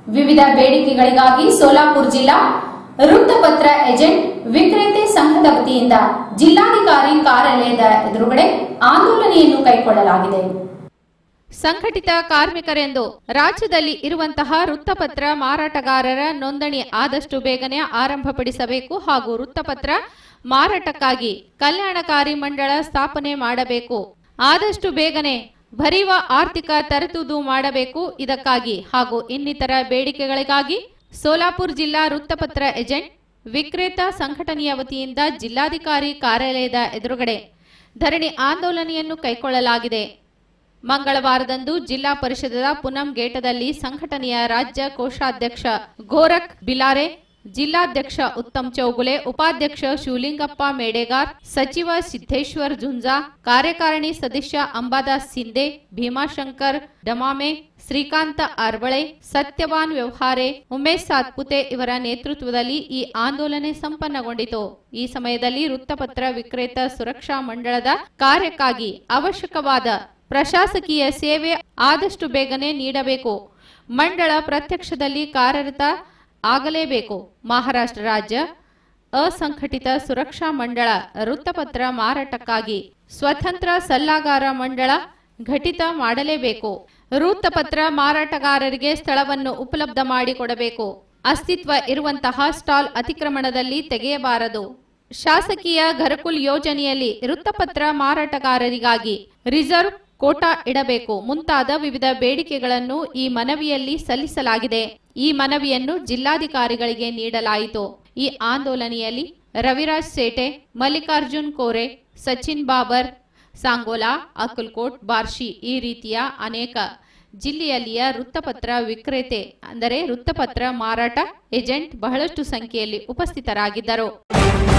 ವಿವಿಧ ಬೇಡಿಕೆಗಳಿಗಾಗಿ ಸೋಲಾಪುರ ಜಿಲ್ಲಾ ವೃತ್ತಪತ್ರ ಏಜೆಂಟ್ ವಿಕ್ರೇತೆ ಸಂಘದ ವತಿಯಿಂದ ಜಿಲ್ಲಾಧಿಕಾರಿ ಕಾರ್ಯಾಲಯದ ಎದುರುಗಡೆ ಆಂದೋಲನೆಯನ್ನು ಕೈಗೊಳ್ಳಲಾಗಿದೆ ಸಂಘಟಿತ ಕಾರ್ಮಿಕರೆಂದು ರಾಜ್ಯದಲ್ಲಿ ಇರುವಂತಹ ವೃತ್ತಪತ್ರ ಮಾರಾಟಗಾರರ ನೋಂದಣಿ ಆದಷ್ಟು ಬೇಗನೆ ಆರಂಭಪಡಿಸಬೇಕು ಹಾಗೂ ವೃತ್ತಪತ್ರ ಮಾರಾಟಕ್ಕಾಗಿ ಕಲ್ಯಾಣಕಾರಿ ಮಂಡಳ ಸ್ಥಾಪನೆ ಮಾಡಬೇಕು ಆದಷ್ಟು ಬೇಗನೆ ಭರಿವ ಆರ್ಥಿಕ ತರತುದು ಮಾಡಬೇಕು ಇದಕ್ಕಾಗಿ ಹಾಗೂ ಇನ್ನಿತರ ಬೇಡಿಕೆಗಳಿಗಾಗಿ ಸೋಲಾಪುರ ಜಿಲ್ಲಾ ವೃತ್ತಪತ್ರ ಏಜೆಂಟ್ ವಿಕ್ರೇತ ಸಂಘಟನೆಯ ವತಿಯಿಂದ ಜಿಲ್ಲಾಧಿಕಾರಿ ಕಾರ್ಯಾಲಯದ ಎದುರುಗಡೆ ಧರಣಿ ಆಂದೋಲನೆಯನ್ನು ಕೈಗೊಳ್ಳಲಾಗಿದೆ ಮಂಗಳವಾರದಂದು ಜಿಲ್ಲಾ ಪರಿಷದದ ಪುನಂ ಗೇಟದಲ್ಲಿ ಸಂಘಟನೆಯ ರಾಜ್ಯ ಕೋಶಾಧ್ಯಕ್ಷ ಗೋರಖ್ ಬಿಲಾರೆ ಜಿಲ್ಲಾಧ್ಯಕ್ಷ ಉತ್ತಮ್ ಚೌಗುಲೆ ಉಪಾಧ್ಯಕ್ಷ ಶಿವಲಿಂಗಪ್ಪ ಮೇಡೆಗಾರ್ ಸಚಿವ ಸಿದ್ದೇಶ್ವರ್ ಜುಂಜಾ ಕಾರ್ಯಕಾರಿಣಿ ಸದಸ್ಯ ಅಂಬಾದಾಸ್ ಸಿಂಧೆ ಭೀಮಾಶಂಕರ್ ಡಮಾಮೆ ಶ್ರೀಕಾಂತ ಅರ್ಬಳೆ ಸತ್ಯವಾನ್ ವ್ಯವಹಾರೆ ಉಮೇಶ್ ಸಾತ್ಪುತೆ ಇವರ ನೇತೃತ್ವದಲ್ಲಿ ಈ ಆಂದೋಲನೆ ಸಂಪನ್ನಗೊಂಡಿತು ಈ ಸಮಯದಲ್ಲಿ ವೃತ್ತಪತ್ರ ವಿಕ್ರೇತ ಸುರಕ್ಷಾ ಮಂಡಳದ ಕಾರ್ಯಕ್ಕಾಗಿ ಅವಶ್ಯಕವಾದ ಪ್ರಶಾಸಕೀಯ ಸೇವೆ ಆದಷ್ಟು ಬೇಗನೆ ನೀಡಬೇಕು ಮಂಡಳ ಪ್ರತ್ಯಕ್ಷದಲ್ಲಿ ಕಾರ್ಯರತ ಆಗಲೇಬೇಕು ಮಹಾರಾಷ್ಟ್ರ ರಾಜ್ಯ ಅಸಂಘಟಿತ ಸುರಕ್ಷಾ ಮಂಡಳ ವೃತ್ತಪತ್ರ ಮಾರಾಟಕ್ಕಾಗಿ ಸ್ವತಂತ್ರ ಸಲ್ಲಾಗಾರ ಮಂಡಳ ಘಟಿತ ಮಾಡಲೇಬೇಕು ವೃತ್ತಪತ್ರ ಮಾರಾಟಗಾರರಿಗೆ ಸ್ಥಳವನ್ನು ಉಪಲಬ್ಧ ಮಾಡಿಕೊಡಬೇಕು ಅಸ್ತಿತ್ವ ಇರುವಂತಹ ಸ್ಟಾಲ್ ಅತಿಕ್ರಮಣದಲ್ಲಿ ತೆಗೆಯಬಾರದು ಶಾಸಕೀಯ ಘರಕುಲ್ ಯೋಜನೆಯಲ್ಲಿ ವೃತ್ತಪತ್ರ ಮಾರಾಟಗಾರರಿಗಾಗಿ ರಿಸರ್ವ್ ಕೋಟಾ ಇಡಬೇಕು ಮುಂತಾದ ವಿವಿಧ ಬೇಡಿಕೆಗಳನ್ನು ಈ ಮನವಿಯಲ್ಲಿ ಸಲ್ಲಿಸಲಾಗಿದೆ ಈ ಮನವಿಯನ್ನು ಜಿಲ್ಲಾಧಿಕಾರಿಗಳಿಗೆ ನೀಡಲಾಯಿತು ಈ ಆಂದೋಲನೆಯಲ್ಲಿ ರವಿರಾಜ್ ಸೇಟೆ ಮಲ್ಲಿಕಾರ್ಜುನ್ ಕೋರೆ ಸಚಿನ್ ಬಾಬರ್ ಸಾಂಗೋಲಾ ಅಕಲ್ಕೋಟ್ ಬಾರ್ಷಿ ಈ ರೀತಿಯ ಅನೇಕ ಜಿಲ್ಲೆಯಲ್ಲಿಯ ವೃತ್ತಪತ್ರ ವಿಕ್ರೇತೆ ಅಂದರೆ ವೃತ್ತಪತ್ರ ಮಾರಾಟ ಏಜೆಂಟ್ ಬಹಳಷ್ಟು ಸಂಖ್ಯೆಯಲ್ಲಿ ಉಪಸ್ಥಿತರಾಗಿದ್ದರು